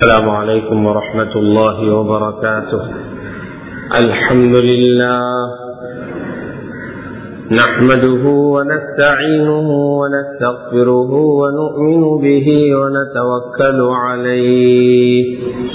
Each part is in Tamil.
السلام عليكم ورحمة الله وبركاته الحمد لله نحمده ونستعينه ونستغفره ونؤمن به ونتوكل عليه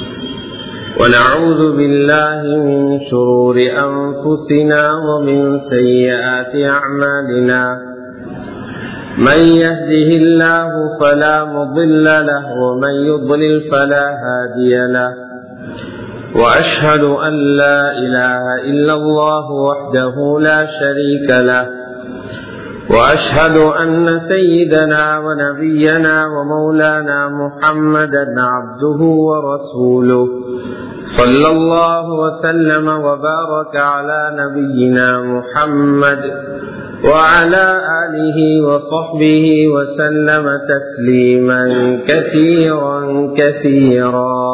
ونعوذ بالله من شرور أنفسنا ومن سيئات أعمالنا من يهده الله فلا مضل له ومن يضلل فلا هادي له وأشهد أن لا إله إلا الله وحده لا شريك له وأشهد أن سيدنا ونبينا ومولانا محمدا عبده ورسوله صلى الله وسلم وبارك على نبينا محمد وعلى آله وصحبه وسلم تسليما كثيرا كثيرا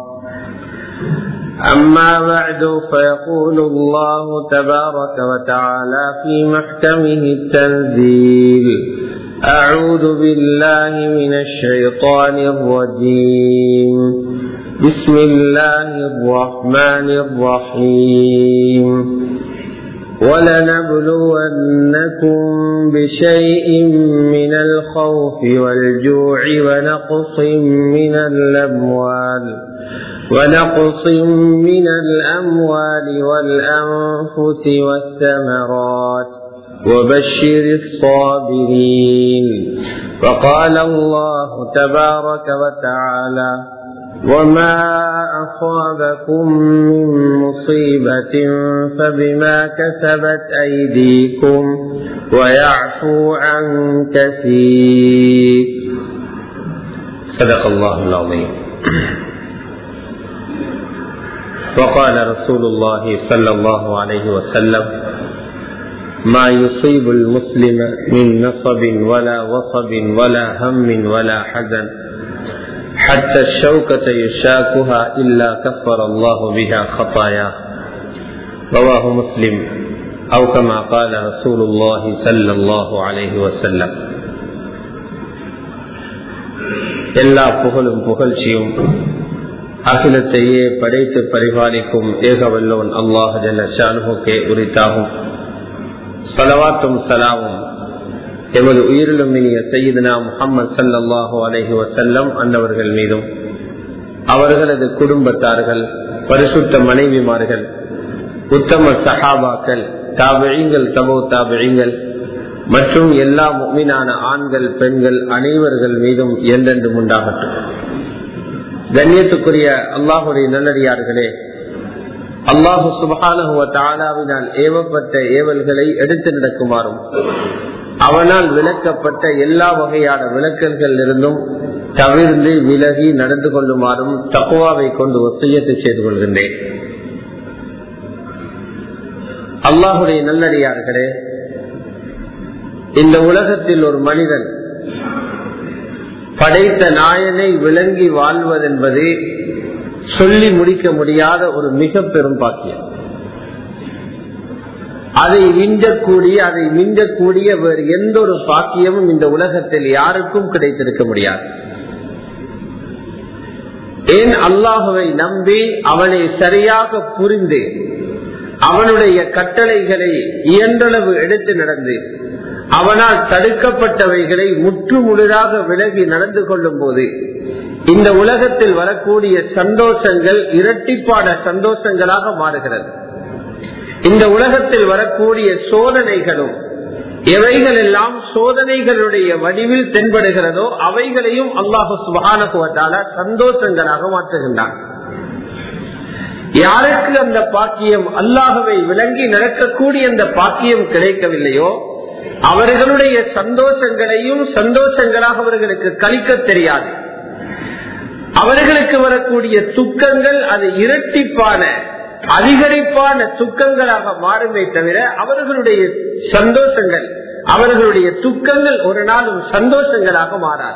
أما بعد فيقول الله تبارك وتعالى في محكمه التنزيل أعوذ بالله من الشيطان الرجيم بسم الله الرحمن الرحيم ولنبلونكم بشيء من الخوف والجوع ونقص من الأموال ونقص من الأموال والأنفس والثمرات وبشر الصابرين وقال الله تبارك وتعالى وما أصابكم من مصيبة فبما كسبت أيديكم ويعفو عن كثير صدق الله العظيم وقال رسول الله صلى الله عليه وسلم ما يصيب المسلم من نصب ولا وصب ولا هم ولا حزن حتى الشوكة يشاكها إلا كفر الله بها خطايا رواه مسلم أو كما قال رسول الله صلى الله عليه وسلم எல்லா புகழும் புகழ்ச்சியும் அகிலத்தையே படைத்து பரிபாலிக்கும் ஏகவல்லோன் அல்லாஹ் ஜல்லுக்கே உரித்தாகும் சலவாத்தும் சலாமும் எமது உயிரிலும் இனிய செய்தனா முகமது சல்லாஹூ அலஹி வசல்லம் அன்னவர்கள் மீதும் அவர்களது குடும்பத்தார்கள் பரிசுத்த மனைவிமார்கள் உத்தம சஹாபாக்கள் தாபிழிங்கள் தபோ தாபிழிங்கள் மற்றும் எல்லா மீனான ஆண்கள் பெண்கள் அனைவர்கள் மீதும் என்றென்று உண்டாகட்டும் கண்ணியத்துக்குரிய அல்லாஹுடைய நல்லடியார்களே அல்லாஹு சுபகானுவ தாலாவினால் ஏவப்பட்ட ஏவல்களை எடுத்து நடக்குமாறும் அவனால் விளக்கப்பட்ட எல்லா வகையான விளக்கல்கள் இருந்தும் தவிர்ந்து விலகி நடந்து கொள்ளுமாறும் தக்குவாவை கொண்டு ஒசையத்தை செய்து கொள்கின்றேன் அல்லாஹுடைய நல்லடியார்களே இந்த உலகத்தில் ஒரு மனிதன் படைத்த நாயனை விளங்கி வாழ்வதென்பது சொல்லி முடிக்க முடியாத ஒரு மிக பெரும் பாக்கியம் அதை மிஞ்சக்கூடிய அதை மிஞ்சக்கூடிய வேறு எந்த ஒரு பாக்கியமும் இந்த உலகத்தில் யாருக்கும் கிடைத்திருக்க முடியாது ஏன் அல்லாஹுவை நம்பி அவனை சரியாக புரிந்து அவனுடைய கட்டளைகளை இயன்றளவு எடுத்து நடந்து அவனால் தடுக்கப்பட்டவைகளை முற்று முழுதாக விலகி நடந்து கொள்ளும் போது இந்த உலகத்தில் வரக்கூடிய சந்தோஷங்கள் இரட்டிப்பான சந்தோஷங்களாக மாறுகிறது இந்த உலகத்தில் வரக்கூடிய சோதனைகளும் எவைகள் எல்லாம் சோதனைகளுடைய வடிவில் தென்படுகிறதோ அவைகளையும் அல்லாஹு சுபானுவத்தால சந்தோஷங்களாக மாற்றுகின்றான் யாருக்கு அந்த பாக்கியம் அல்லாஹவை விளங்கி நடக்கக்கூடிய அந்த பாக்கியம் கிடைக்கவில்லையோ அவர்களுடைய சந்தோஷங்களையும் சந்தோஷங்களாக அவர்களுக்கு கழிக்க தெரியாது அவர்களுக்கு வரக்கூடிய துக்கங்கள் அது இரட்டிப்பான அதிகரிப்பான துக்கங்களாக மாறுமே தவிர அவர்களுடைய சந்தோஷங்கள் அவர்களுடைய துக்கங்கள் ஒரு நாளும் சந்தோஷங்களாக மாறாது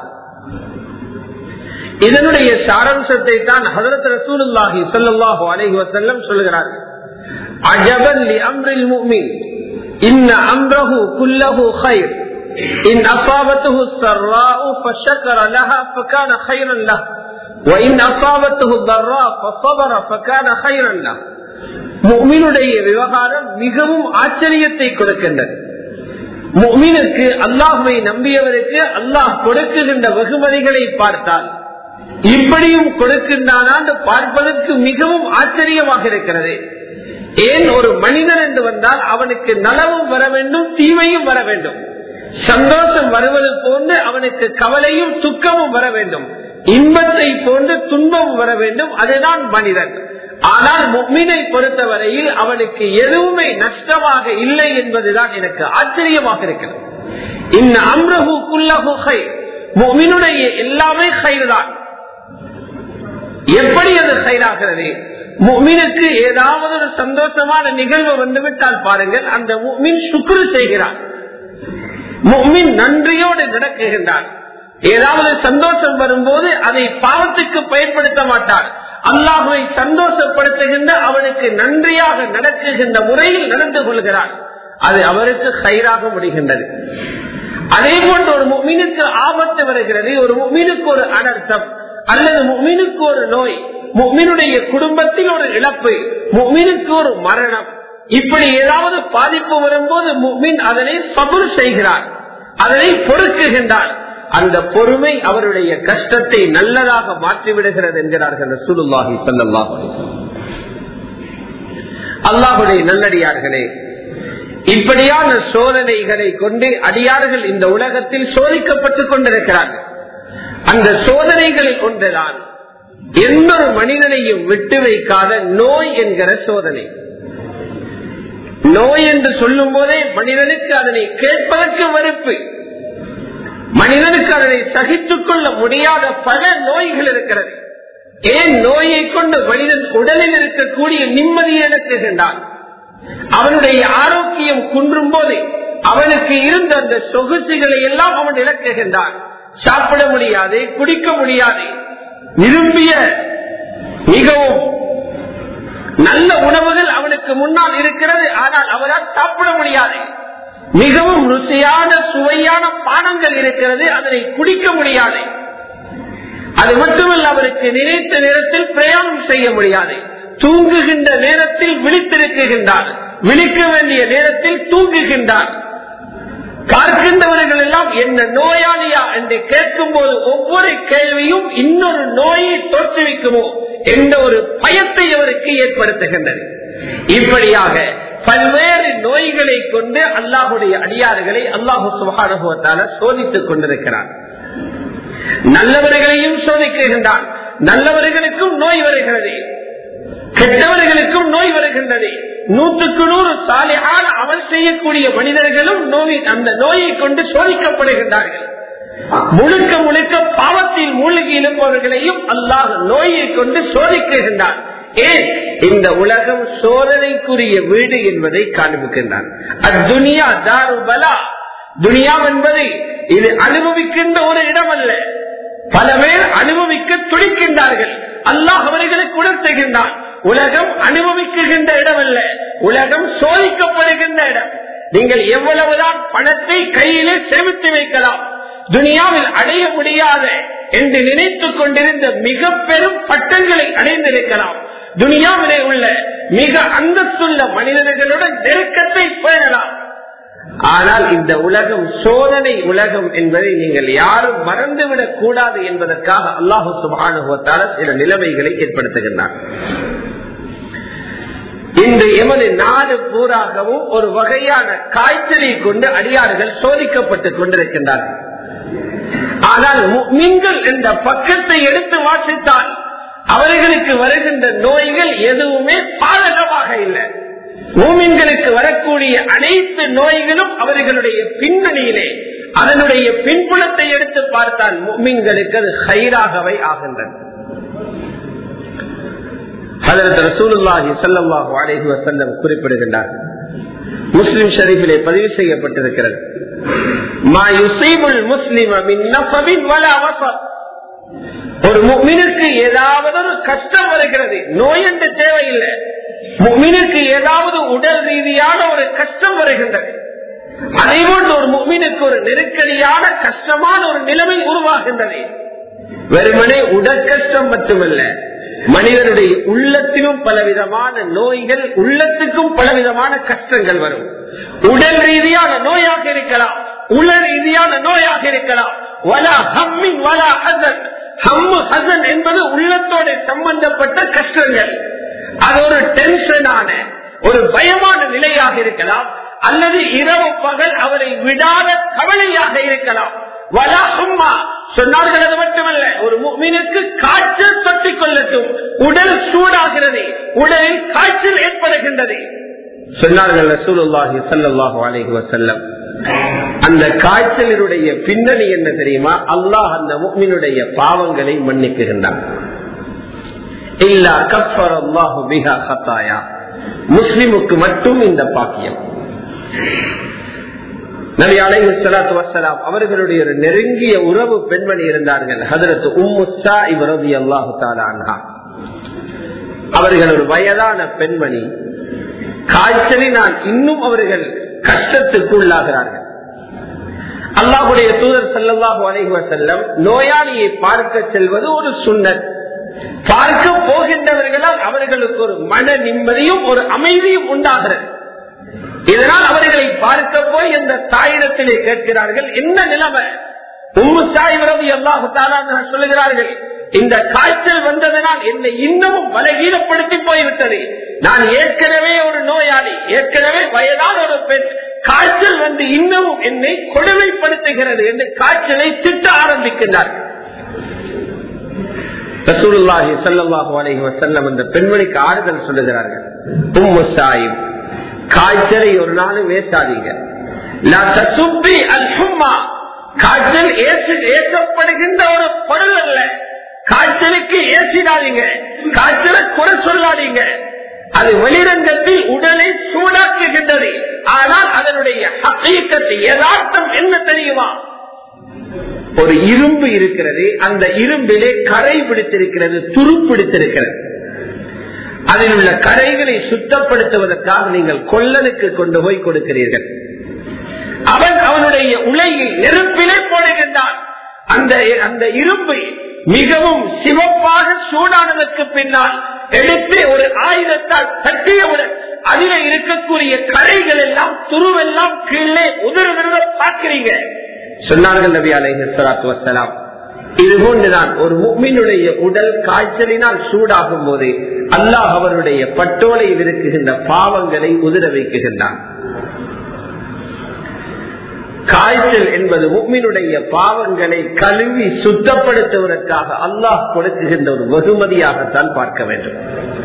இதனுடைய சாராம்சத்தை தான் ஹசரத் ரசூலுல்லாஹி ஸல்லல்லாஹு அலைஹி வஸல்லம் சொல்கிறார்கள் அஜபன் லி அம்ரில் முஃமின் இன்ன அம்ரஹு குல்லஹு கைர் இன் அசாபத்துஹு ஸர்ராஉ ஃபஷக்கர லஹா ஃபகான கைரன் லஹ் விவகாரம் மிகவும் ஆச்சரியத்தை கொடுக்கின்றது முக்மீனுக்கு அல்லாஹுவை நம்பியவருக்கு அல்லாஹ் கொடுக்குகின்ற வெகுமதிகளை பார்த்தால் இப்படியும் கொடுக்கின்றான் பார்ப்பதற்கு மிகவும் ஆச்சரியமாக இருக்கிறது ஏன் ஒரு மனிதன் என்று வந்தால் அவனுக்கு நலவும் வர வேண்டும் தீமையும் வர வேண்டும் சந்தோஷம் வருவது போன்று அவனுக்கு கவலையும் துக்கமும் வர வேண்டும் இன்பத்தை போன்று துன்பமும் வர வேண்டும் அதுதான் மனிதன் ஆனால் முக்மீனை பொறுத்தவரையில் அவனுக்கு எதுவுமே நஷ்டமாக இல்லை என்பதுதான் எனக்கு ஆச்சரியமாக இருக்கிறது இந்த அம்ரஹு குல்லஹு ஹை முக்மினுடைய எல்லாமே ஹைதான் எப்படி அது ஹைராகிறது முக்மினுக்கு ஏதாவது ஒரு சந்தோஷமான நிகழ்வு வந்துவிட்டால் பாருங்கள் அந்த முக்மின் சுக்ரு செய்கிறார் முக்மின் நன்றியோடு நடக்குகின்றார் ஏதாவது சந்தோஷம் வரும்போது அதை பாவத்துக்கு பயன்படுத்த மாட்டார் அல்லாஹுவை சந்தோஷப்படுத்துகின்ற அவனுக்கு நன்றியாக நடக்குகின்ற முறையில் நடந்து கொள்கிறார் அது அவருக்கு கயிறாக முடிகின்றது அதே போன்று ஒரு மீனுக்கு ஆபத்து வருகிறது ஒரு மீனுக்கு ஒரு அனர்த்தம் அல்லது மீனுக்கு ஒரு நோய் மீனுடைய குடும்பத்தில் ஒரு இழப்பு மீனுக்கு ஒரு மரணம் இப்படி ஏதாவது பாதிப்பு வரும்போது மீன் அதனை சபுர் செய்கிறார் அதனை பொறுக்குகின்றார் அந்த பொறுமை அவருடைய கஷ்டத்தை நல்லதாக மாற்றிவிடுகிறது என்கிறார்கள் சுலுல்லாஹி சல்லாஹ் அல்லாஹுடைய நல்லடியார்களே இப்படியான சோதனைகளை கொண்டு அடியார்கள் இந்த உலகத்தில் சோதிக்கப்பட்டுக் கொண்டிருக்கிறார்கள் அந்த சோதனைகளில் ஒன்றுதான் எந்த ஒரு மனிதனையும் விட்டு வைக்காத நோய் என்கிற சோதனை நோய் என்று சொல்லும் போதே மனிதனுக்கு அதனை கேட்பதற்கு மறுப்பு மனிதனுக்கு அதனை சகித்துக் கொள்ள முடியாத பல நோய்கள் இருக்கிறது ஏன் நோயை கொண்டு மனிதன் உடலில் இருக்கக்கூடிய நிம்மதியை இழக்குகின்றான் அவனுடைய ஆரோக்கியம் குன்றும் போது அவனுக்கு இருந்த அந்த சொகுசுகளை எல்லாம் அவன் இழக்குகின்றான் சாப்பிட முடியாது குடிக்க முடியாது விரும்பிய மிகவும் நல்ல உணவுகள் அவனுக்கு முன்னால் இருக்கிறது ஆனால் அவரால் சாப்பிட முடியாது மிகவும் ருசியான சுவையான பானங்கள் இருக்கிறது அதனை குடிக்க முடியாது அது மட்டுமல்ல அவருக்கு நினைத்த நேரத்தில் பிரயாணம் செய்ய முடியாது தூங்குகின்ற நேரத்தில் விழித்திருக்குகின்றார் விழிக்க வேண்டிய நேரத்தில் தூங்குகின்றார் பார்க்கின்றவர்கள் எல்லாம் என்ன நோயாளியா என்று கேட்கும் போது ஒவ்வொரு கேள்வியும் இன்னொரு நோயை தோற்றுவிக்குமோ என்ற ஒரு பயத்தை அவருக்கு ஏற்படுத்துகின்றது இப்படியாக பல்வேறு நோய்களை கொண்டு அல்லாஹுடைய அடியார்களை அல்லாஹு சுகானுபவத்தால சோதித்துக் கொண்டிருக்கிறார் நல்லவர்களையும் சோதிக்குகின்றான் நல்லவர்களுக்கும் நோய் வருகிறது கெட்டவர்களுக்கும் நோய் வருகின்றது நூற்றுக்கு நூறு சாலையான அமல் செய்யக்கூடிய மனிதர்களும் நோய் அந்த நோயை கொண்டு சோதிக்கப்படுகின்றார்கள் முழுக்க முழுக்க பாவத்தில் மூழ்கி இருப்பவர்களையும் அல்லாஹ் நோயை கொண்டு சோதிக்குகின்றார் ஏன் இந்த உலகம் சோதனைக்குரிய வீடு என்பதை காண்பிக்கின்றான் அத்துனியா தாரு பலா துனியா என்பது இது அனுபவிக்கின்ற ஒரு இடம் அல்ல பல பேர் அனுபவிக்க துடிக்கின்றார்கள் அல்லாஹ் அவர்களுக்கு உணர்த்துகின்றான் உலகம் அனுபவிக்குகின்ற இடம் அல்ல உலகம் சோதிக்கப்படுகின்ற இடம் நீங்கள் எவ்வளவுதான் பணத்தை கையிலே சேமித்து வைக்கலாம் துனியாவில் அடைய முடியாத என்று நினைத்துக் கொண்டிருந்த மிக பெரும் பட்டங்களை அடைந்திருக்கலாம் துனியாவிலே உள்ள மிக அந்தஸ்துள்ள மனிதர்களுடன் நெருக்கத்தை பெறலாம் ஆனால் இந்த உலகம் சோதனை உலகம் என்பதை நீங்கள் யாரும் மறந்துவிடக் கூடாது என்பதற்காக அல்லாஹு சுபானுவத்தால சில நிலைமைகளை ஏற்படுத்துகின்றார் இன்று எமது நாடு பூராகவும் ஒரு வகையான காய்ச்சலை கொண்டு அடியார்கள் சோதிக்கப்பட்டுக் கொண்டிருக்கின்றார்கள் ஆனால் நீங்கள் இந்த பக்கத்தை எடுத்து வாசித்தால் அவர்களுக்கு வருகின்ற நோய்கள் எதுவுமே பாதகமாக இல்லை மூமின்களுக்கு வரக்கூடிய அனைத்து நோய்களும் அவர்களுடைய பின்னணியிலே அதனுடைய பின்புலத்தை எடுத்து பார்த்தால் மூமின்களுக்கு அது ஹைராகவே ஆகின்றன குறிப்பிடுகின்றார் முஸ்லிம் ஷரீஃபிலே பதிவு செய்யப்பட்டிருக்கிறது ஒரு முக்மினுக்கு ஏதாவது ஒரு கஷ்டம் வருகிறது நோய் என்று தேவையில்லை முக்மினுக்கு ஏதாவது உடல் ரீதியான ஒரு கஷ்டம் வருகின்றது அதே போன்று ஒரு முக்மினுக்கு ஒரு நெருக்கடியான கஷ்டமான ஒரு நிலைமை உருவாகின்றது வெறுமனே உடற்கஷ்டம் மட்டுமல்ல மனிதனுடைய உள்ளத்திலும் பலவிதமான நோய்கள் உள்ளத்துக்கும் பலவிதமான கஷ்டங்கள் வரும் உடல் ரீதியான நோயாக இருக்கலாம் உள ரீதியான நோயாக இருக்கலாம் வலா ஹம்மின் வலா ஹசன் ஹம்மு ஹசன் என்பது உள்ளத்தோட சம்பந்தப்பட்ட கஷ்டங்கள் அது ஒரு டென்ஷனான ஒரு பயமான நிலையாக இருக்கலாம் அல்லது இரவு பகல் அவரை விடாத கவலையாக இருக்கலாம் வலா ஹம்மா சொன்னார்கள் அது மட்டுமல்ல ஒரு மீனுக்கு காய்ச்சல் தொட்டிக் கொள்ளட்டும் உடல் சூடாகிறது உடலில் காய்ச்சல் ஏற்படுகின்றது சொன்னார்கள் ரசூலுல்லாஹி ஸல்லல்லாஹு அலைஹி வஸல்லம் அந்த காய்ச்சலினுடைய பின்னணி என்ன தெரியுமா அல்லாஹ் அந்த முக்மினுடைய பாவங்களை மன்னிக்குகின்றான் இல்லா கஃபர் அல்லாஹு பிஹா ஹத்தாயா முஸ்லிமுக்கு மட்டும் இந்த பாக்கியம் நபி அலைஹி ஸலாத்து வஸலாம் அவர்களுடைய ஒரு நெருங்கிய உறவு பெண்மணி இருந்தார்கள் ஹதரத் உம்மு சாயிப் ரலியல்லாஹு தஆலா அன்ஹா அவர்கள் ஒரு வயதான பெண்மணி காய்ச்சலினால் இன்னும் அவர்கள் கஷ்டத்துக்கு உள்ளாகிறார்கள் அல்லாஹுடைய தூதர் சல்லாஹு அலைஹி வஸல்லம் நோயாளியை பார்க்க செல்வது ஒரு சுண்ணத் பார்க்க போகின்றவர்களால் அவர்களுக்கு ஒரு மன நிம்மதியும் ஒரு அமைதியும் உண்டாகிறது இதனால் அவர்களை பார்க்க போய் இந்த தாயிடத்திலே கேட்கிறார்கள் என்ன நிலைமை உம்மு சாய் விரவி அல்லாஹு சொல்லுகிறார்கள் இந்த காய்ச்சல் வந்ததனால் என்னை இன்னமும் பலகீனப்படுத்தி போய்விட்டது நான் ஏற்கனவே ஒரு நோயாளி ஏற்கனவே வயதான ஒரு பெண் காய்ச்சல் வந்து இன்னமும் என்னை கொடுமைப்படுத்துகிறது என்று காய்ச்சலை திட்ட ஆரம்பிக்கின்றார்கள் ரசூலுல்லாஹி ஸல்லல்லாஹு அலைஹி வஸல்லம் அந்த பெண்மணிக்கு ஆறுதல் சொல்லுகிறார்கள் உம்மு சாயிப் காய்ச்சலை ஒரு நாளும் வேசாதீங்க காய்ச்சல் ஏற்றப்படுகின்ற ஒரு பொருள் அல்ல காய்ச்சலுக்கு ஏசிடாதீங்க காய்ச்சலை குறை சொல்லாதீங்க அது வெளிரங்கத்தில் உடலை சூடாக்குகின்றது ஆனால் அதனுடைய ஹக்கீக்கத்தை யதார்த்தம் என்ன தெரியுமா ஒரு இரும்பு இருக்கிறது அந்த இரும்பிலே கரை பிடித்திருக்கிறது துரு பிடித்திருக்கிறது அதில் உள்ள கரைகளை சுத்தப்படுத்துவதற்காக நீங்கள் கொல்லனுக்கு கொண்டு போய் கொடுக்கிறீர்கள் அவன் அவனுடைய உலையில் நெருப்பிலே போடுகின்றான் அந்த அந்த இரும்பை மிகவும் சிவப்பாக சூடானதற்கு பின்னால் எடுத்து ஒரு ஆயுதத்தால் தட்டியவுடன் அதில் இருக்கக்கூடிய கரைகள் எல்லாம் துருவெல்லாம் கீழே உதறுகிறத பார்க்கிறீங்க சொன்னார்கள் நபி அலைஹி சலாத்து வசலாம் இது போன்றுதான் ஒரு முக்மினுடைய உடல் காய்ச்சலினால் சூடாகும் போது அல்லாஹ் அவருடைய பட்டோலையில் இருக்குகின்ற பாவங்களை உதிர வைக்குகின்றான் காய்ச்சல் என்பது முக்மினுடைய பாவங்களை கழுவி சுத்தப்படுத்துவதற்காக அல்லாஹ் கொடுக்குகின்ற ஒரு வெகுமதியாகத்தான் பார்க்க வேண்டும்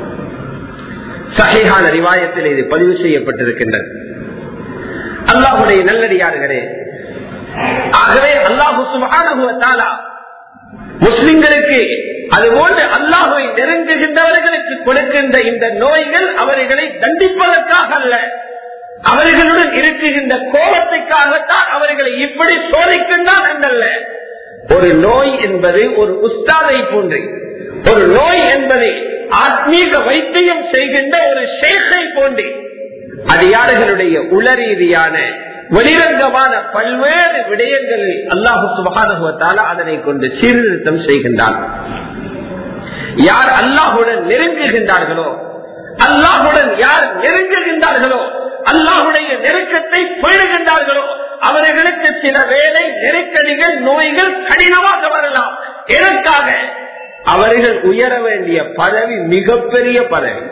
சகைகான ரிவாயத்தில் இது பதிவு செய்யப்பட்டிருக்கின்றது அல்லாஹுடைய நல்லடியார்களே ஆகவே அல்லாஹு சுபானுவத்தாலா முஸ்லிம்களுக்கு அதுபோன்று அல்லாஹுவை நெருங்குகின்றவர்களுக்கு கொடுக்கின்ற இந்த நோய்கள் அவர்களை தண்டிப்பதற்காக அல்ல அவர்களுடன் இருக்குகின்ற கோபத்துக்காகத்தான் அவர்களை இப்படி சோதிக்கின்றான் என்றல்ல ஒரு நோய் என்பது ஒரு உஸ்தாதை போன்று ஒரு நோய் என்பது ஆத்மீக வைத்தியம் செய்கின்ற ஒரு சேஷை போன்று அடியாறுகளுடைய உளரீதியான வெளிரங்கமான பல்வேறு விடயங்களில் அல்லாஹு சுபானுவத்தால அதனை கொண்டு சீர்திருத்தம் செய்கின்றான் யார் அல்லாஹுடன் நெருங்குகின்றார்களோ அல்லாஹுடன் யார் நெருங்குகின்றார்களோ அல்லாஹுடைய நெருக்கத்தை பேணுகின்றார்களோ அவர்களுக்கு சில வேலை நெருக்கடிகள் நோய்கள் கடினமாக வரலாம் எதற்காக அவர்கள் உயர வேண்டிய பதவி மிகப்பெரிய பதவி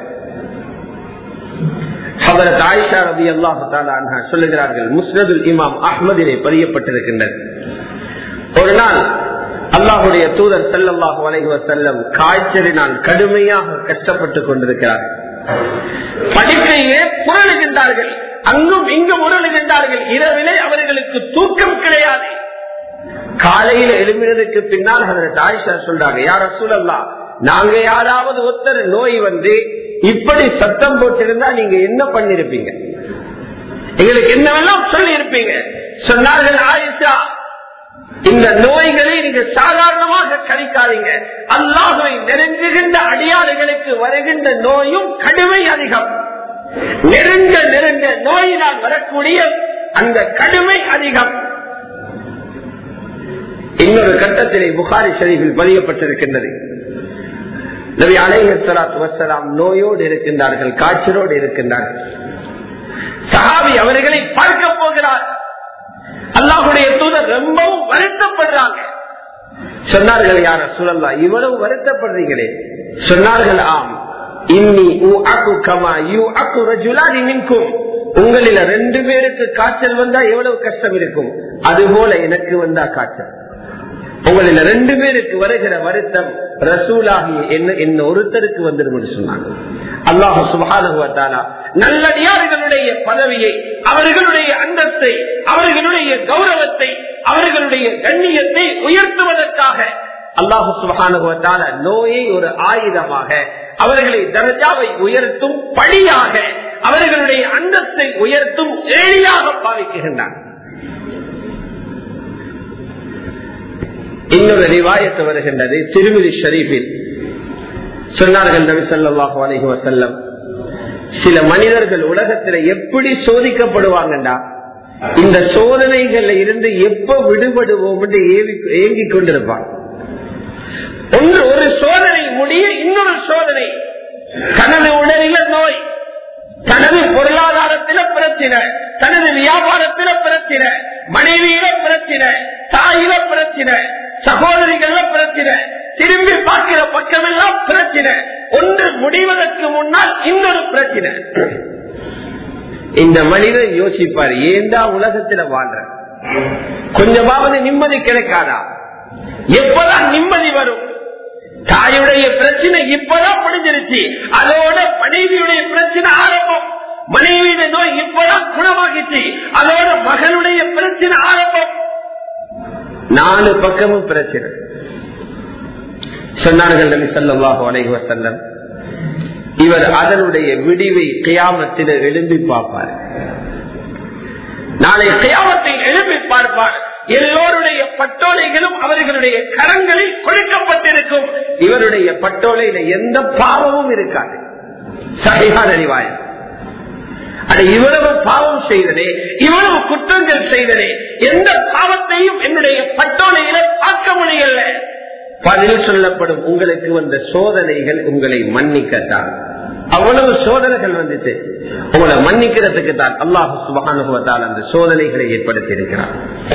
ஹபரத் ஆயிஷா ரபி அல்லாஹு சொல்லுகிறார்கள் முஸ்னதுல் இமாம் அஹ்மதிலே பதியப்பட்டிருக்கின்றது ஒரு நாள் அல்லாஹுடைய தூதர் செல்லல்லாஹு அலைஹி செல்லம் காய்ச்சலினால் கடுமையாக கஷ்டப்பட்டுக் கொண்டிருக்கிறார் படுக்கையே புரளுகின்றார்கள் அங்கும் இங்கும் உருளுகின்றார்கள் இரவிலே அவர்களுக்கு தூக்கம் கிடையாது காலையில் எழுப்பினதுக்கு பின்னால் அதற்கு ஆயிஷா சொல்றாங்க யார சூழல்லா நாங்க யாராவது ஒருத்தர் நோய் வந்து இப்படி சத்தம் போட்டிருந்தா நீங்க என்ன பண்ணிருப்பீங்க எங்களுக்கு என்னவெல்லாம் சொல்லி இருப்பீங்க சொன்னார்கள் ஆயிஷா இந்த நோய்களை நீங்க சாதாரணமாக கணிக்காதீங்க அல்லாஹை நெருங்குகின்ற அடியாறுகளுக்கு வருகின்ற நோயும் கடுமை அதிகம் நெருங்க நெருங்க நோயினால் வரக்கூடிய அந்த கடுமை அதிகம் இன்னொரு கட்டத்திலே புகாரி ஷரீஃபில் பதியப்பட்டிருக்கின்றது நபி அலைஹலாத்து வசலாம் நோயோடு இருக்கின்றார்கள் காய்ச்சலோடு இருக்கின்றார்கள் சஹாபி அவர்களை பார்க்க போகிறார் அல்லாஹுடைய தூதர் ரொம்பவும் வருத்தப்படுறாங்க சொன்னார்கள் யார சொல்லலாம் இவ்வளவு வருத்தப்படுறீங்களே சொன்னார்கள் ஆம் இன்னி ஊ அக்கு கமா யூ அக்கு ரஜுலானி மின்கும் உங்களில ரெண்டு பேருக்கு காய்ச்சல் வந்தா எவ்வளவு கஷ்டம் இருக்கும் அது போல எனக்கு வந்தா காய்ச்சல் உங்களில் ரெண்டு பேருக்கு வருகிற வருத்தம் ரசூலாகி என்ன என்ன ஒருத்தருக்கு வந்துடும் சொன்னாங்க அல்லாஹு சுபானுவத்தாலா நல்லடியார்களுடைய பதவியை அவர்களுடைய அந்தஸ்தை அவர்களுடைய கௌரவத்தை அவர்களுடைய கண்ணியத்தை உயர்த்துவதற்காக அல்லாஹு சுபானுவத்தால நோயை ஒரு ஆயுதமாக அவர்களை தரஜாவை உயர்த்தும் படியாக அவர்களுடைய அந்தஸ்தை உயர்த்தும் ஏழியாக பாவிக்குகின்றான் இன்னொரு ரிவாயத்து வருகின்றது திருமிதி ஷரீஃபில் சொன்னார்கள் நபி சொல்லாஹு அலஹி வசல்லம் சில மனிதர்கள் உலகத்துல எப்படி சோதிக்கப்படுவாங்கண்டா இந்த சோதனைகள்ல இருந்து எப்ப விடுபடுவோம் என்று ஏங்கிக் கொண்டிருப்பாங்க ஒன்று ஒரு சோதனை முடிய இன்னொரு சோதனை தனது உடலில நோய் தனது பொருளாதாரத்தில பிரச்சனை தனது வியாபாரத்தில பிரச்சனை மனைவியில பிரச்சனை தாயில பிரச்சனை சகோதரிகள பிரச்சனை திரும்பி பார்க்கிற பக்கமெல்லாம் பிரச்சனை ஒன்று முடிவதற்கு முன்னால் இன்னொரு பிரச்சனை இந்த மனிதன் யோசிப்பார் ஏண்டா உலகத்துல வாழ்ற கொஞ்சமாவது நிம்மதி கிடைக்காதா எப்பதான் நிம்மதி வரும் தாயுடைய பிரச்சனை இப்பதான் முடிஞ்சிருச்சு அதோட மனைவியுடைய பிரச்சனை ஆரம்பம் மனைவியுடைய நோய் இப்பதான் குணமாகிச்சு அதோட மகனுடைய பிரச்சனை ஆரம்பம் நாலு பக்கமும் பிரச்சனை சொன்னார்கள் நபி சொல்லாஹு அலைஹி வசல்லம் இவர் அதனுடைய விடிவை கியாமத்தில் எழும்பி பார்ப்பார் நாளை கியாமத்தை எழுப்பி பார்ப்பார் எல்லோருடைய பட்டோலைகளும் அவர்களுடைய கரங்களில் கொடுக்கப்பட்டிருக்கும் இவருடைய பட்டோலையில எந்த பாவமும் இருக்காது சரியான அறிவாயம் அது இவ்வளவு பாவம் செய்ததே இவ்வளவு குற்றங்கள் செய்ததே எந்த பாவத்தையும் என்னுடைய பட்டோலையில பார்க்க முடியல பதில் சொல்லப்படும் உங்களுக்கு வந்த சோதனைகள் உங்களை மன்னிக்கத்தான் அவ்வளவு சோதனைகள் வந்துச்சு உங்களை மன்னிக்கிறதுக்கு தான் அல்லாஹு சுபானுபவத்தால் அந்த சோதனைகளை ஏற்படுத்தி இருக்கிறார்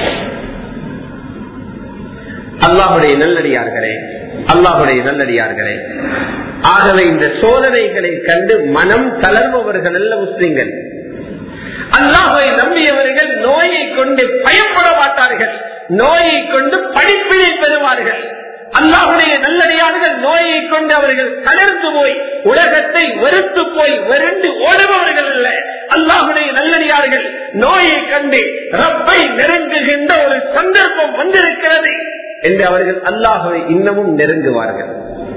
அல்லாஹுடைய நல்லடியார்களே அல்லாஹுடைய நல்லடியார்களே ஆகவே இந்த சோதனைகளை கண்டு மனம் தளர்பவர்கள் அல்ல முஸ்லிம்கள் அல்லாஹை நம்பியவர்கள் நோயை கொண்டு பயப்பட மாட்டார்கள் நோயை கொண்டு படிப்பினை பெறுவார்கள் அல்லாஹுடைய நல்லடியார்கள் நோயை கொண்டு அவர்கள் தளர்ந்து போய் உலகத்தை வெறுத்து போய் வெறுண்டு ஓடுபவர்கள் அல்ல அல்லாஹுடைய நல்லடியார்கள் நோயை கண்டு ரப்பை நெருங்குகின்ற ஒரு சந்தர்ப்பம் வந்திருக்கிறது என்று அவர்கள் அல்லாஹுவை இன்னமும் நெருங்குவார்கள்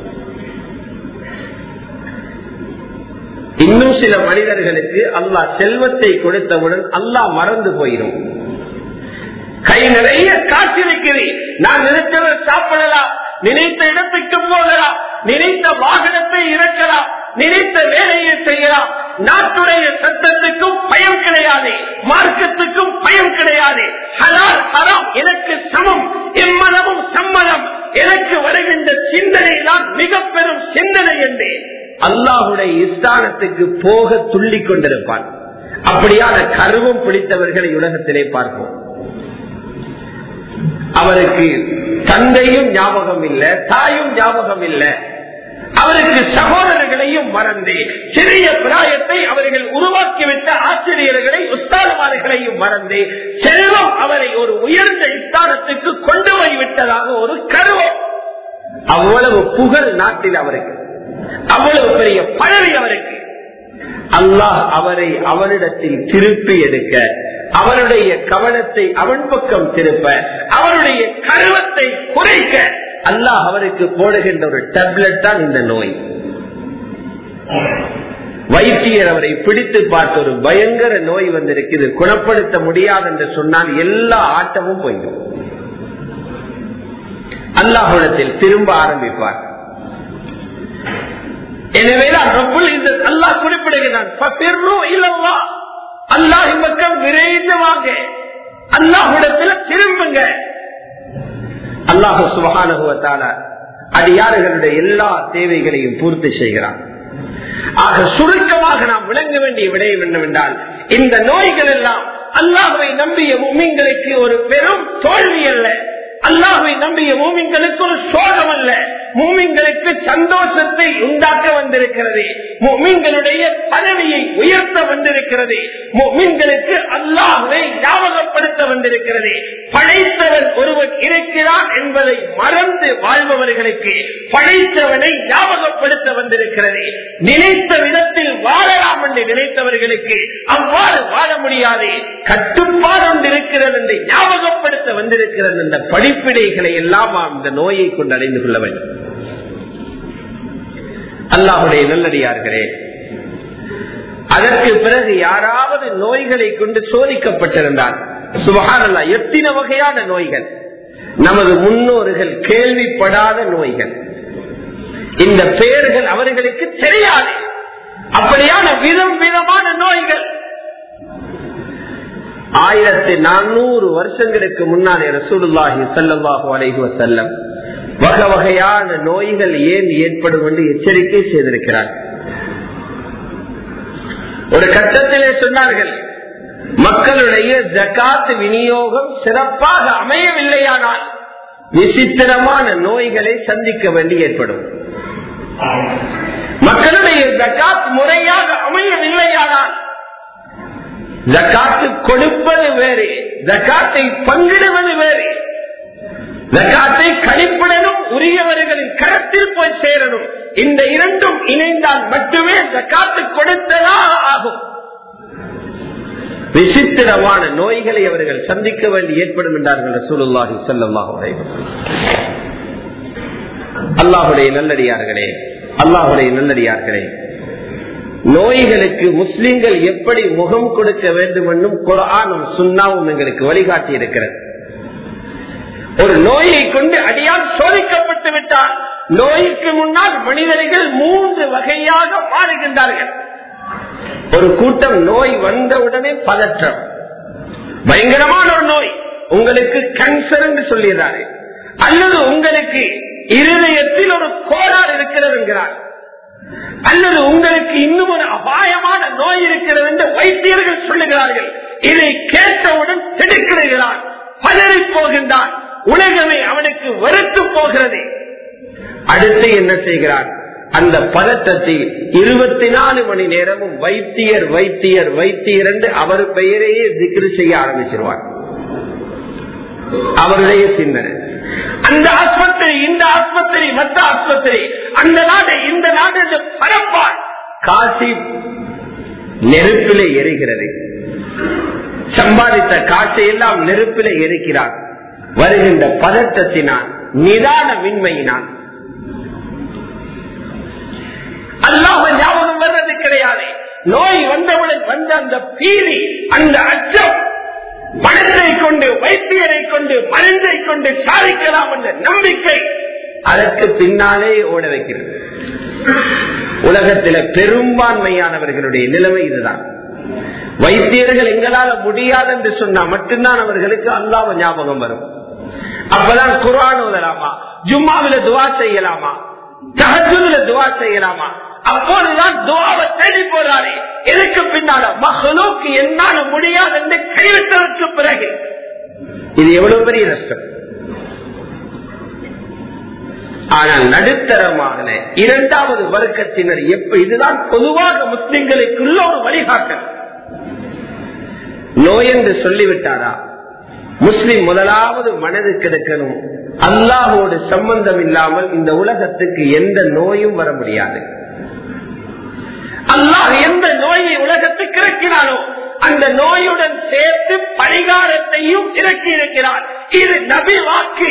இன்னும் சில மனிதர்களுக்கு அல்லாஹ் செல்வத்தை கொடுத்தவுடன் அல்லாஹ் மறந்து போயிடும் கை நிறைய காசு இருக்குது நான் நினைத்ததை சாப்பிடலாம் நினைத்த இடத்துக்கு போகலாம் நினைத்த வாகனத்தை இறக்கலாம் நினைத்த வேலையை செய்யலாம் நாட்டுடைய சட்டத்துக்கும் பயம் கிடையாது மார்க்கத்துக்கும் பயம் கிடையாது ஹலால் ஹராம் எனக்கு சமம் எம்மனமும் சம்மதம் எனக்கு வருகின்ற சிந்தனை தான் மிக பெரும் சிந்தனை என்று அல்லாஹுடைய இஸ்தானத்துக்கு போக துள்ளி கொண்டிருப்பான் அப்படியான கருவம் பிடித்தவர்களை உலகத்திலே பார்ப்போம் அவருக்கு தந்தையும் ஞாபகம் இல்ல தாயும் ஞாபகம் இல்ல அவருக்கு சகோதரர்களையும் மறந்து சிறிய பிராயத்தை அவர்கள் உருவாக்கிவிட்ட ஆசிரியர்களை உஸ்தானமார்களையும் மறந்து செல்வம் அவரை ஒரு உயர்ந்த ஸ்தானத்துக்கு கொண்டு போய்விட்டதாக ஒரு கருவம் அவ்வளவு புகழ் நாட்டில் அவருக்கு அவ்வளவு பெரிய பதவி அவருக்கு அல்லாஹ் அவரை அவரிடத்தில் திருப்பி எடுக்க அவருடைய கவனத்தை அவன் பக்கம் திருப்ப அவருடைய கருவத்தை குறைக்க அல்லாஹ் அவருக்கு போடுகின்ற ஒரு டேப்லெட் தான் இந்த நோய் வைத்தியர் அவரை பிடித்து பார்த்த ஒரு பயங்கர நோய் வந்திருக்கு இது குணப்படுத்த முடியாது என்று சொன்னால் எல்லா ஆட்டமும் போயிடும் அல்லாஹிடத்தில் திரும்ப ஆரம்பிப்பார் எனவேதான் ரப்புல் இந்த அல்லாஹ் குறிப்பிடுகிறான் அல்லாஹ் பக்கம் விரைந்து வாங்க அல்லாஹிடத்துல திரும்புங்க அல்லாஹு சுபகானுவத்தால அடியாறுகளுடைய எல்லா தேவைகளையும் பூர்த்தி செய்கிறான் ஆக சுருக்கமாக நாம் விளங்க வேண்டிய விடயம் என்னவென்றால் இந்த நோய்கள் எல்லாம் அல்லாஹுவை நம்பிய மூமிங்களுக்கு ஒரு பெரும் தோல்வி அல்ல அல்லாஹுவை நம்பிய மூமிங்களுக்கு ஒரு சோகம் அல்ல மூமிங்களுக்கு சந்தோஷத்தை உண்டாக்க வந்திருக்கிறது மூமிங்களுடைய பதவியை உயர்த்த வந்திருக்கிறது மூமிங்களுக்கு அல்லாஹுவை ஞாபகப்படுத்த வந்திருக்கிறது படைத்தவன் ஒருவன் இருக்கிறான் என்பதை மறந்து வாழ்பவர்களுக்கு படைத்தவனை ஞாபகப்படுத்த வந்திருக்கிறது நினைத்த விதத்தில் வாழலாம் என்று நினைத்தவர்களுக்கு அவ்வாறு வாழ முடியாது கட்டுப்பாடு ஒன்று இருக்கிறது என்று ஞாபகப்படுத்த வந்திருக்கிறது என்ற படிப்பினைகளை எல்லாம் அந்த நோயை கொண்டு அடைந்து கொள்ள வேண்டும் அல்லாஹுடைய நல்லடியார்களே அதற்கு பிறகு யாராவது நோய்களை கொண்டு சோதிக்கப்பட்டிருந்தால் சுபகாரல்லா எத்தனை வகையான நோய்கள் நமது முன்னோர்கள் கேள்விப்படாத நோய்கள் இந்த பெயர்கள் அவர்களுக்கு தெரியாது அப்படியான விதம் விதமான நோய்கள் ஆயிரத்தி நானூறு வருஷங்களுக்கு முன்னாலே ரசூலுல்லாஹி சல்லாஹூ அலைஹி வசல்லம் வகை வகையான நோய்கள் ஏன் ஏற்படும் என்று எச்சரிக்கை செய்திருக்கிறார் ஒரு கட்டத்திலே சொன்னார்கள் மக்களுடைய ஜக்காத்து விநியோகம் சிறப்பாக அமையவில்லையானால் விசித்திரமான நோய்களை சந்திக்க வேண்டி ஏற்படும் மக்களுடைய ஜக்காத் முறையாக அமையவில்லையானால் ஜக்காத்து கொடுப்பது வேறு ஜக்காத்தை பங்கிடுவது வேறு ஜக்காத்தை கழிப்பிடனும் உரியவர்களின் கரத்தில் போய் சேரணும் இந்த இரண்டும் இணைந்தால் மட்டுமே ஜக்காத்து கொடுத்ததாக ஆகும் விசித்திரமான நோய்களை அவர்கள் சந்திக்க வேண்டி ஏற்படும் என்றார்கள் சூழலாகி செல்லமாக அல்லாஹுடைய நல்லடியார்களே அல்லாஹுடைய நல்லடியார்களே நோய்களுக்கு முஸ்லிம்கள் எப்படி முகம் கொடுக்க வேண்டும் என்றும் குரானும் சுண்ணாவும் எங்களுக்கு வழிகாட்டி இருக்கிறது ஒரு நோயை கொண்டு அடியால் சோதிக்கப்பட்டு விட்டால் நோய்க்கு முன்னால் மனிதர்கள் மூன்று வகையாக மாறுகின்றார்கள் ஒரு கூட்டம் நோய் வந்தவுடனே பதற்றம் பயங்கரமான ஒரு நோய் உங்களுக்கு கேன்சர் என்று சொல்லிடுறாரு அல்லது உங்களுக்கு இருதயத்தில் ஒரு கோளாறு இருக்கிறது என்கிறார் அல்லது உங்களுக்கு இன்னும் ஒரு அபாயமான நோய் இருக்கிறது என்று வைத்தியர்கள் சொல்லுகிறார்கள் இதை கேட்டவுடன் திடுக்கிடுகிறான் பதறி போகின்றான் உலகமே அவனுக்கு வெறுத்து போகிறது அடுத்து என்ன செய்கிறான் அந்த பதட்டத்தில் இருபத்தி நாலு மணி நேரமும் வைத்தியர் வைத்தியர் வைத்தியர் என்று அவர் பெயரையே திக்ரு செய்ய ஆரம்பிச்சிருவார் அவருடைய சிந்தனை அந்த ஆஸ்பத்திரி இந்த ஆஸ்பத்திரி மற்ற ஆஸ்பத்திரி அந்த நாடு இந்த நாடு என்று பரப்பார் காசி நெருப்பிலே எரிகிறது சம்பாதித்த காசை எல்லாம் நெருப்பிலே எரிக்கிறார் வருகின்ற பதட்டத்தினால் நிதான மின்மையினால் அல்லாம ஞாபகம் வர்றது கிடையாது நோய் வந்தவுடன் வந்த அந்த பீதி அந்த அச்சம் பணத்தை கொண்டு வைத்தியரை கொண்டு மருந்தை கொண்டு சாதிக்கலாம் என்ற நம்பிக்கை அதற்கு பின்னாலே ஓட வைக்கிறது உலகத்தில பெரும்பான்மையானவர்களுடைய நிலைமை இதுதான் வைத்தியர்கள் எங்களால முடியாது என்று சொன்னா மட்டும்தான் அவர்களுக்கு அல்லாம ஞாபகம் வரும் அப்பதான் குரான் ஓதலாமா ஜும்மாவில துவா செய்யலாமா தகஜுல துவா செய்யலாமா அப்போதுதான் துவாவை தேடி போறாரு எதுக்கு பின்னால மகளுக்கு என்னால முடியாது என்று கைவிட்டதற்கு பிறகு இது எவ்வளவு பெரிய நஷ்டம் ஆனால் நடுத்தரமான இரண்டாவது வர்க்கத்தினர் எப்ப இதுதான் பொதுவாக முஸ்லிம்களுக்குள்ள ஒரு வழிகாட்டல் நோய் என்று சொல்லிவிட்டாரா முஸ்லிம் முதலாவது மனது கிடக்கணும் அல்லாஹோடு சம்பந்தம் இல்லாமல் இந்த உலகத்துக்கு எந்த நோயும் வர முடியாது அல்லாஹ் எந்த நோயை உலகத்துக்கு இறக்கினானோ அந்த நோயுடன் சேர்த்து பரிகாரத்தையும் இறக்கி இருக்கிறார் இது நபி வாக்கு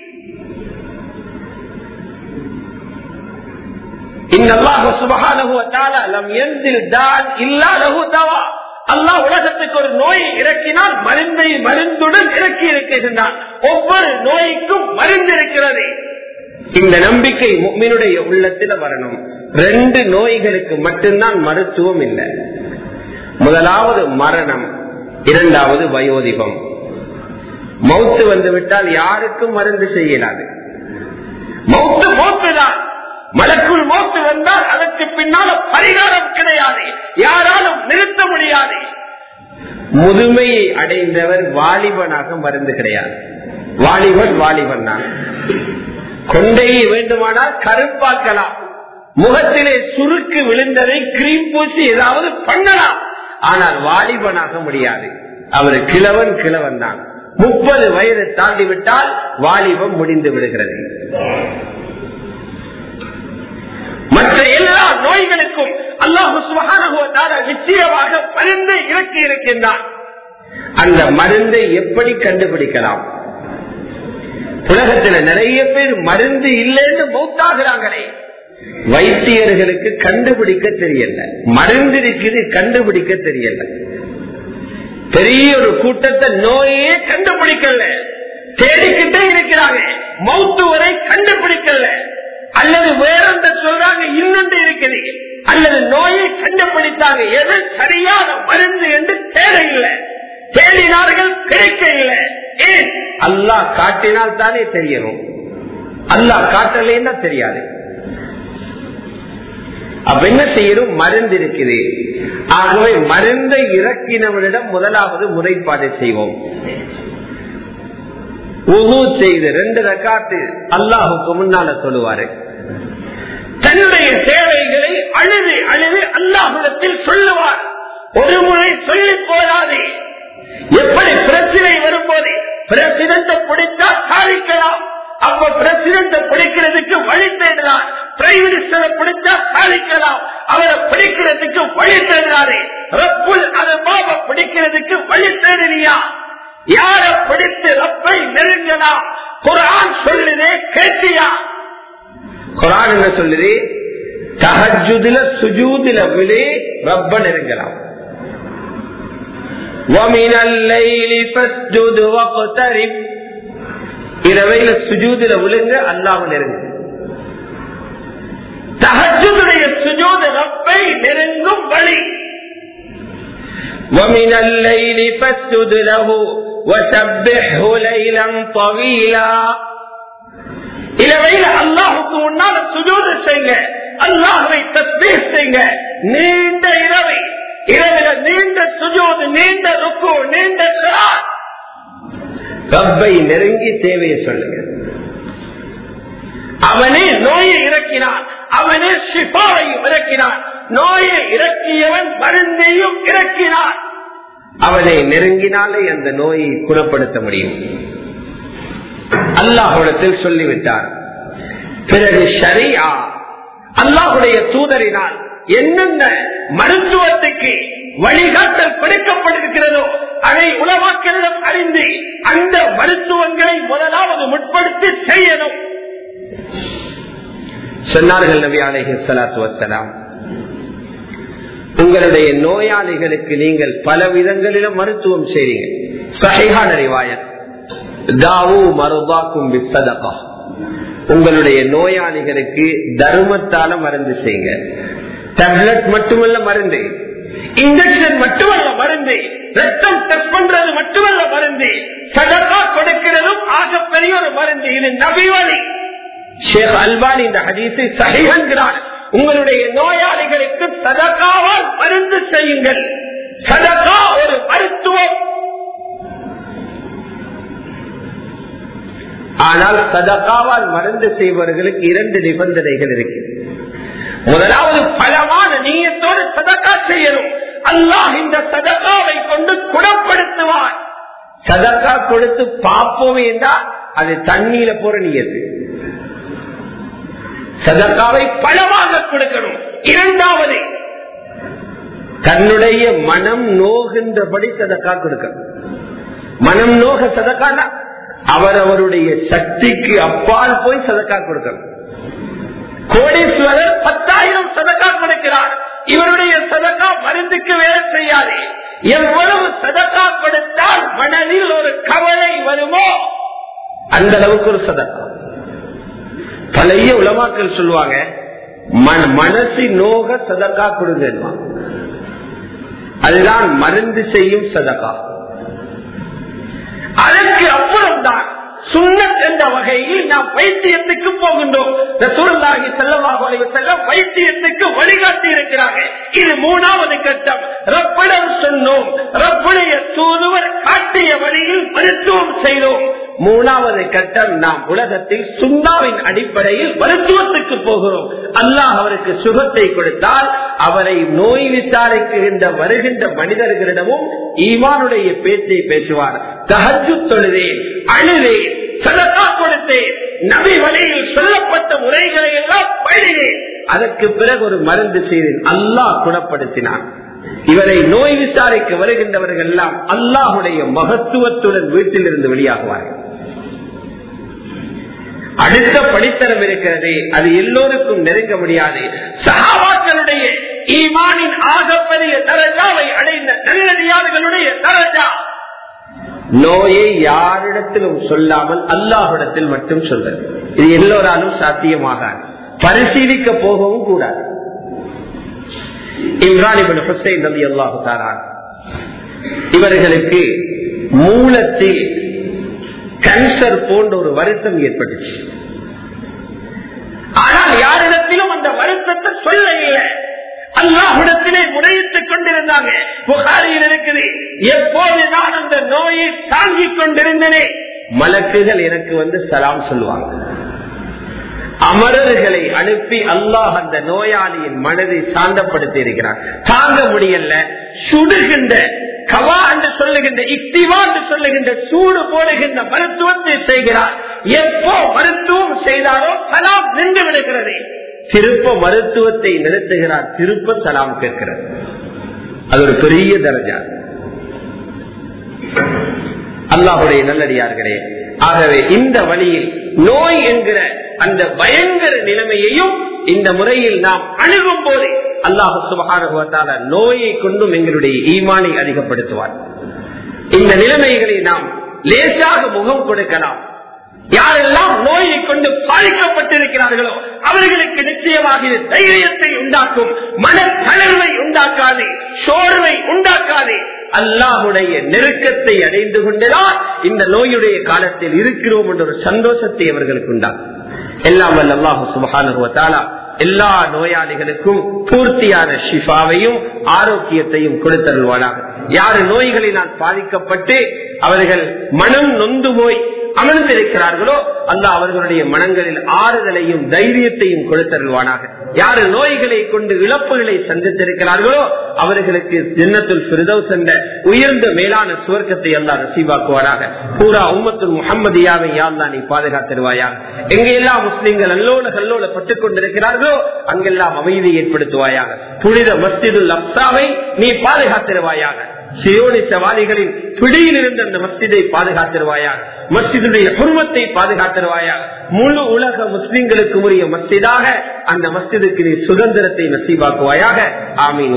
அல்லாஹ் உலகத்துக்கு ஒரு நோயை இறக்கினால் மருந்தை மருந்துடன் இறக்கி இருக்கின்றான் ஒவ்வொரு நோய்க்கும் மருந்து இருக்கிறது இந்த நம்பிக்கை முக்மினுடைய உள்ளத்தில் வரணும் ரெண்டு நோய்களுக்கு மட்டும்தான் மருத்துவம் இல்லை முதலாவது மரணம் இரண்டாவது வயோதிபம் மௌத்து வந்து விட்டால் யாருக்கும் மருந்து செய்யலாது மௌத்து மௌத்து தான் மலக்குள் மௌத்து வந்தால் அதற்கு பின்னால் பரிகாரம் கிடையாது யாராலும் நிறுத்த முடியாது முதுமையை அடைந்தவர் வாலிபனாக மருந்து கிடையாது வாலிபன் வாலிபன் தான் கொண்டையை வேண்டுமானால் கருப்பாக்கலாம் முகத்திலே சுருக்கு விழுந்ததை கிரீம் பூசி ஏதாவது பண்ணலாம் ஆனால் வாலிபனாக முடியாது அவர் கிழவன் கிழவன் தான் முப்பது வயது தாண்டி விட்டால் வாலிபம் முடிந்து விடுகிறது மற்ற எல்லா நோய்களுக்கும் அல்லாஹு நிச்சயமாக மருந்தை இறக்கி இருக்கின்றான் அந்த மருந்தை எப்படி கண்டுபிடிக்கலாம் உலகத்துல நிறைய பேர் மருந்து இல்லைன்னு மௌத்தாகிறாங்களே வைத்தியர்களுக்கு கண்டுபிடிக்க தெரியல மருந்து இருக்குது கண்டுபிடிக்க தெரியல பெரிய ஒரு கூட்டத்தை நோயே கண்டுபிடிக்கல தேடிக்கிட்டே இருக்கிறாங்க மௌத்து வரை கண்டுபிடிக்கல அல்லது வேறொன்ற சொல்றாங்க இன்னொன்று இருக்குது அல்லது நோயை கண்டுபிடித்தாங்க எது சரியான மருந்து என்று தேட இல்லை தேடினார்கள் கிடைக்க இல்லை ஏன் அல்லாஹ் காட்டினால் தானே தெரியணும் அல்லாஹ் காட்டலைன்னா தெரியாது அப்ப என்ன செய்யணும் மருந்து இருக்குது ஆகவே மருந்தை இறக்கினவனிடம் முதலாவது முறைப்பாடு செய்வோம் உது செய்து ரெண்டு ரக்காத்து அல்லாஹுக்கு முன்னால சொல்லுவாரு தன்னுடைய தேவைகளை அழுது அழுது அல்லாஹுடத்தில் சொல்லுவார் ஒரு முறை சொல்லி போதாதே எப்படி பிரச்சனை வரும்போது பிரசிடண்ட பிடித்தா சாதிக்கலாம் அப்ப பிரசிடண்ட பிடிக்கிறதுக்கு வழி தேடுறார் பிரைம் மினிஸ்டரை பிடிச்சா சாதிக்கலாம் அவரை பிடிக்கிறதுக்கு வழி தேடுறாரு ரப்புல் அனுபாவ பிடிக்கிறதுக்கு வழி தேடுறியா யார பிடித்து ரப்பை நெருங்கலாம் குரான் சொல்லுதே கேட்டியா குரான் என்ன சொல்லுது தஹஜுதில சுஜூதில விழி ரப்ப நெருங்கலாம் ومن الليل فاسجد واقترب இரவையில சுஜூதில விழுங்க அல்லாஹ் நெருங்க தகஜுடைய சுஜூத ரப்பை நெருங்கும் வழி ومن الليل فاسجد له وسبحه ليلا طويلا இரவையில அல்லாஹுக்கு முன்னால சுஜூத செய்யுங்க அல்லாஹுவை தஸ்பீர் செய்யுங்க நீண்ட இரவை இரவில நீண்ட சுஜூது நீண்ட ருக்கு நீண்ட சிராத் ரப்பை நெருங்கி தேவையை சொல்லுங்க அவனே நோயை இறக்கினான் அவனே ஷிஃபாவையும் இறக்கினான் நோயை இறக்கியவன் மருந்தையும் இறக்கினான் அவனை நெருங்கினாலே அந்த நோயை குணப்படுத்த முடியும் அல்லாஹுடத்தில் சொல்லிவிட்டார் பிறகு ஷரியா அல்லாஹுடைய தூதரினால் என்னென்ன மருத்துவத்துக்கு வழிகாட்டல் கொடுக்கப்பட்டிருக்கிறதோ அதை உலமாக்களிடம் அறிந்து அந்த மருத்துவங்களை முதலாவது முற்படுத்தி செய்யணும் சொன்னார்கள் நபி அலைஹி ஸலாத்து வஸ்ஸலாம் உங்களுடைய நோயாளிகளுக்கு நீங்கள் பல விதங்களிலும் மருத்துவம் செய்றீங்க சஹிஹான ரிவாயத் தாவு மருபாக்கும் பிசதகா உங்களுடைய நோயாளிகளுக்கு தர்மத்தால மருந்து செய்யுங்க டேப்லெட் மட்டுமல்ல மருந்து இன்ஜெக்ஷன் மட்டுமல்ல மருந்து ரத்தம் டெஸ்ட் பண்றது மட்டுமல்ல மருந்து சதகா கொடுக்கிறதும் ஆகப்பெரிய ஒரு மருந்து இது நபிவழி ஷேக் அல்பானி இந்த ஹதீஸை சகிகிறார் உங்களுடைய நோயாளிகளுக்கு சதகாவால் மருந்து செய்யுங்கள் சதகா ஒரு மருத்துவம் ஆனால் சதகாவால் மருந்து செய்பவர்களுக்கு இரண்டு நிபந்தனைகள் இருக்கு முதலாவது பலமான நீயத்தோடு சதக்கா செய்யணும் அல்லாஹ் இந்த சதக்காவை கொண்டு குணப்படுத்துவார் சதக்கா கொடுத்து பார்ப்போம் என்றால் அது தண்ணீர போற நீயத்து சதக்காவை பலமாக கொடுக்கணும் இரண்டாவது தன்னுடைய மனம் நோகின்றபடி சதக்கா கொடுக்கணும் மனம் நோக சதக்கானா அவரவருடைய சக்திக்கு அப்பால் போய் சதக்கா கொடுக்கணும் கோடீஸ்வரர் பத்தாயிரம் சதக்கா கொடுக்கிறார் இவருடைய சதக்கா மருந்துக்கு வேலை செய்யாது எவ்வளவு சதக்கா கொடுத்தால் மனதில் ஒரு கவலை வருமோ அந்த அளவுக்கு ஒரு சதக்கா பழைய உலமாக்கள் சொல்லுவாங்க மனசு நோக சதக்கா கொடுங்க அதுதான் மருந்து செய்யும் சதக்கா அதற்கு அப்புறம் தான் சுண்ணத் என்ற வகையில் நாம் வைத்தியத்துக்கு போகின்றோம் ரசூலுல்லாஹி ஸல்லல்லாஹு அலைஹி வஸல்லம் வைத்தியத்துக்கு வழிகாட்டி இருக்கிறாங்க இது மூணாவது கட்டம் ரப்பிடம் சொன்னோம் ரப்புடைய தூதுவர் காட்டிய வழியில் மருத்துவம் செய்தோம் மூணாவது கட்டம் நாம் உலகத்தில் சுண்ணாவின் அடிப்படையில் மருத்துவத்துக்கு போகிறோம் அல்லாஹ் அவருக்கு சுகத்தை கொடுத்தால் அவரை நோய் விசாரிக்கின்ற வருகின்ற மனிதர்களிடமும் ஈமானுடைய பேச்சை பேசுவார் தகஜு தொழுதேன் அழுதேன் சதக்கா கொடுத்தேன் நபி வழியில் சொல்லப்பட்ட முறைகளை எல்லாம் பழினேன் அதற்கு பிறகு ஒரு மருந்து செய்தேன் அல்லாஹ் குணப்படுத்தினான் இவரை நோய் விசாரிக்க வருகின்றவர்கள் எல்லாம் அல்லாஹுடைய மகத்துவத்துடன் வீட்டிலிருந்து வெளியாகுவார்கள் அடுத்த படித்தரம் இருக்கிறது அது எல்லோருக்கும் நெருங்க முடியாது சகாபாக்களுடைய ஈமானின் ஆகப்பெரிய தரஜாவை அடைந்த நல்லடியார்களுடைய தரஜா நோயை யாரிடத்திலும் சொல்லாமல் அல்லாஹிடத்தில் மட்டும் சொல்றது இது எல்லோராலும் சாத்தியமாக பரிசீலிக்க போகவும் கூடாது இம்ரான் ஹுசைன் நபி அல்லாஹு தாரான் இவர்களுக்கு மூலத்தில் கேன்சர் போன்ற ஒரு வருத்தம் ஏற்பட்டுச்சு ஆனால் யாரிடத்திலும் அந்த வருத்தத்தை சொல்ல இல்லை அல்லாஹிடத்திலே முறையிட்டுக் கொண்டிருந்தாங்க புகாரியில் இருக்குது எப்போது நான் அந்த நோயை தாங்கிக் கொண்டிருந்தனே மலக்குகள் எனக்கு வந்து சலாம் சொல்லுவாங்க அமரர்களை அனுப்பி அல்லாஹ் அந்த நோயாளியின் மனதை சாந்தப்படுத்தி இருக்கிறார் தாங்க முடியல சுடுகின்ற கவா என்று சொல்லுகின்ற இக்திவா என்று சொல்லுகின்ற சூடு போடுகின்ற மருத்துவத்தை செய்கிறார் எப்போ மருத்துவம் செய்தாரோ சலாம் நின்று விடுகிறது திருப்ப மருத்துவத்தை நிறுத்துகிறார் திருப்ப சலாம் கேட்கிறது அது ஒரு பெரிய தரஜா அல்லாஹுடைய நல்லடியார்களே ஆகவே இந்த வழியில் நோய் என்கிற அந்த பயங்கர நிலைமையையும் இந்த முறையில் நாம் அணுகும் போது அல்லாஹு சுபகான நோயை கொண்டும் எங்களுடைய ஈமானை அதிகப்படுத்துவார் இந்த நிலைமைகளை நாம் லேசாக முகம் கொடுக்கலாம் யாரெல்லாம் நோயை கொண்டு பாதிக்கப்பட்டிருக்கிறார்களோ அவர்களுக்கு நிச்சயமாக இது தைரியத்தை உண்டாக்கும் மனத்தளர்வை உண்டாக்காது சோர்வை உண்டாக்காது அல்லாஹுடைய நெருக்கத்தை அடைந்து கொண்டுதான் இந்த நோயுடைய காலத்தில் இருக்கிறோம் என்ற ஒரு சந்தோஷத்தை அவர்களுக்கு உண்டாகும் எல்லாம் வல்ல அல்லாஹு சுபகான எல்லா நோயாளிகளுக்கும் பூர்த்தியான ஷிஃபாவையும் ஆரோக்கியத்தையும் கொடுத்தருள்வானாக யாரு நோய்களினால் பாதிக்கப்பட்டு அவர்கள் மனம் நொந்து போய் அமர்ந்திருக்கிறார்களோ அல்ல அவர்களுடைய மனங்களில் ஆறுதலையும் தைரியத்தையும் கொடுத்தருள்வானாக யாரு நோய்களை கொண்டு இழப்புகளை சந்தித்திருக்கிறார்களோ அவர்களுக்கு தின்னத்துள் பிரதோஸ் என்ற உயர்ந்த மேலான சுவர்க்கத்தை அல்லா நசீபாக்குவாராக பூரா உம்மத்துல் முகம்மதியாவை யாழ்லா நீ பாதுகாத்திருவாயாக எங்கெல்லாம் முஸ்லிம்கள் அல்லோல கல்லோல பட்டுக் கொண்டிருக்கிறார்களோ அங்கெல்லாம் அமைதி ஏற்படுத்துவாயாக புனித மஸ்திதுல் அப்சாவை நீ பாதுகாத்திருவாயாக சியோனி சவாலிகளின் பிடியில் இருந்த அந்த மஸ்ஜிதை பாதுகாத்திருவாயாக மஸ்ஜிதுடைய குடும்பத்தை பாதுகாத்திருவாயாக முழு உலக முஸ்லிம்களுக்கு உரிய மஸ்ஜிதாக அந்த மஸ்ஜிதுக்கு நீ சுதந்திரத்தை நசீபாக்குவாயாக ஆமீன்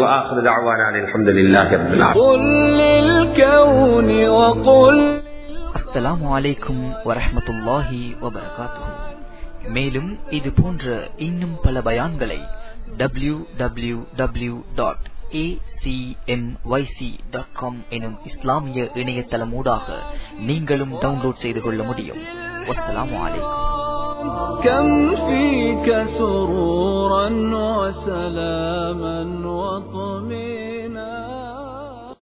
அஸ்ஸலாமு அலைக்கும் வரஹமத்துல்லாஹி வபரகாத்துஹு மேலும் இது போன்ற இன்னும் பல பயான்களை W W W dot acmyc.com எனும் இஸ்லாமிய இணையதளம் ஊடாக நீங்களும் டவுன்லோட் செய்து கொள்ள முடியும் வஸ்ஸலாமு அலைக்கும் كم فيك سرورا وسلاما وطمئنا